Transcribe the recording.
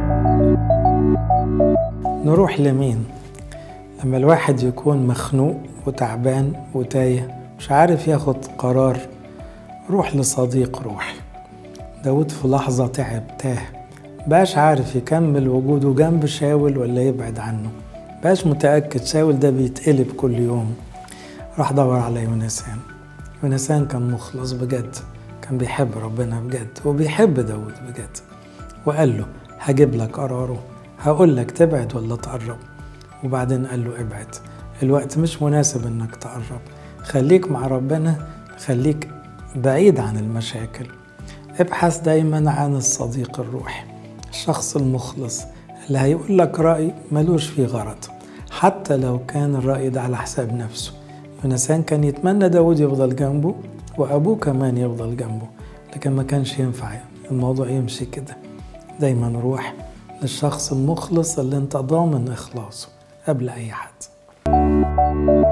نروح لمين لما الواحد يكون مخنوق وتعبان وتايه مش عارف ياخد قرار روح لصديق روحي داود في لحظة تعب تاه باش عارف يكمل وجوده جنب شاول ولا يبعد عنه باش متأكد شاول ده بيتقلب كل يوم راح دور على يونسان يونسان كان مخلص بجد كان بيحب ربنا بجد وبيحب داود بجد وقال له هجيب لك قراره هقول لك تبعد ولا تقرب وبعدين قال له ابعد الوقت مش مناسب انك تقرب خليك مع ربنا خليك بعيد عن المشاكل ابحث دايما عن الصديق الروحي الشخص المخلص اللي هيقول لك رأي ملوش فيه غرض حتى لو كان الرأي ده على حساب نفسه يونسان كان يتمنى داود يفضل جنبه وأبوه كمان يفضل جنبه لكن ما كانش ينفع الموضوع يمشي كده دايما روح للشخص المخلص اللي انت ضامن إخلاصه قبل أي حد